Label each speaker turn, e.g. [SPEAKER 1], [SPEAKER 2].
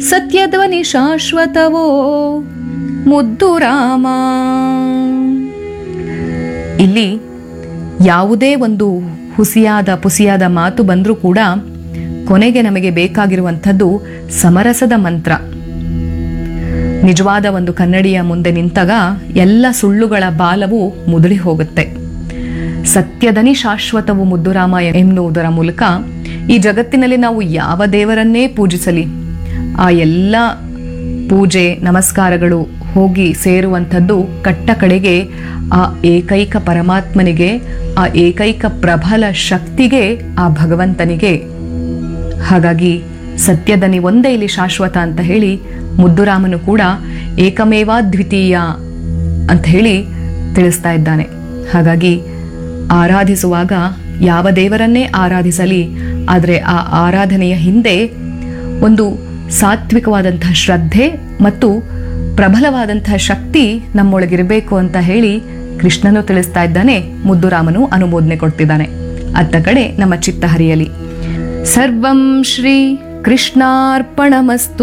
[SPEAKER 1] ಸತ್ಯಧ್ವನಿ ಶಾಶ್ವತವೋ ಮುದ್ದು ರಾಮ ಇಲ್ಲಿ ಯಾವುದೇ ಒಂದು ಹುಸಿಯಾದ ಪುಸಿಯಾದ ಮಾತು ಬಂದರೂ ಕೂಡ ಕೊನೆಗೆ ನಮಗೆ ಬೇಕಾಗಿರುವಂಥದ್ದು ಸಮರಸದ ಮಂತ್ರ ನಿಜವಾದ ಒಂದು ಕನ್ನಡಿಯ ಮುಂದೆ ನಿಂತಾಗ ಎಲ್ಲ ಸುಳ್ಳುಗಳ ಬಾಲವು ಮುದುಡಿ ಹೋಗುತ್ತೆ ಸತ್ಯದನಿ ಶಾಶ್ವತವು ಮುದ್ದುರಾಮ ಎನ್ನುವುದರ ಮೂಲಕ ಈ ಜಗತ್ತಿನಲ್ಲಿ ನಾವು ಯಾವ ದೇವರನ್ನೇ ಪೂಜಿಸಲಿ ಆ ಎಲ್ಲ ಪೂಜೆ ನಮಸ್ಕಾರಗಳು ಹೋಗಿ ಸೇರುವಂಥದ್ದು ಕಟ್ಟ ಕಡೆಗೆ ಆ ಏಕೈಕ ಪರಮಾತ್ಮನಿಗೆ ಆ ಏಕೈಕ ಪ್ರಬಲ ಶಕ್ತಿಗೆ ಆ ಭಗವಂತನಿಗೆ ಹಾಗಾಗಿ ಸತ್ಯದನಿ ಒಂದೇ ಇಲ್ಲಿ ಶಾಶ್ವತ ಅಂತ ಹೇಳಿ ಮುದ್ದುರಾಮನು ಕೂಡ ಏಕಮೇವಾ ದ್ವಿತೀಯ ಅಂತ ಹೇಳಿ ತಿಳಿಸ್ತಾ ಇದ್ದಾನೆ ಹಾಗಾಗಿ ಆರಾಧಿಸುವಾಗ ಯಾವ ದೇವರನ್ನೇ ಆರಾಧಿಸಲಿ ಆದರೆ ಆ ಆರಾಧನೆಯ ಹಿಂದೆ ಒಂದು ಸಾತ್ವಿಕವಾದಂತಹ ಶ್ರದ್ಧೆ ಮತ್ತು ಪ್ರಬಲವಾದಂತಹ ಶಕ್ತಿ ನಮ್ಮೊಳಗಿರಬೇಕು ಅಂತ ಹೇಳಿ ಕೃಷ್ಣನು ತಿಳಿಸ್ತಾ ಇದ್ದಾನೆ ಮುದ್ದುರಾಮನು ಅನುಮೋದನೆ ಕೊಡ್ತಿದ್ದಾನೆ ಅತ್ತ ಕಡೆ ನಮ್ಮ ಚಿತ್ತ ಹರಿಯಲಿ ಸರ್ವಂ ಶ್ರೀ ಕೃಷ್ಣಾರ್ಪಣಮಸ್ತು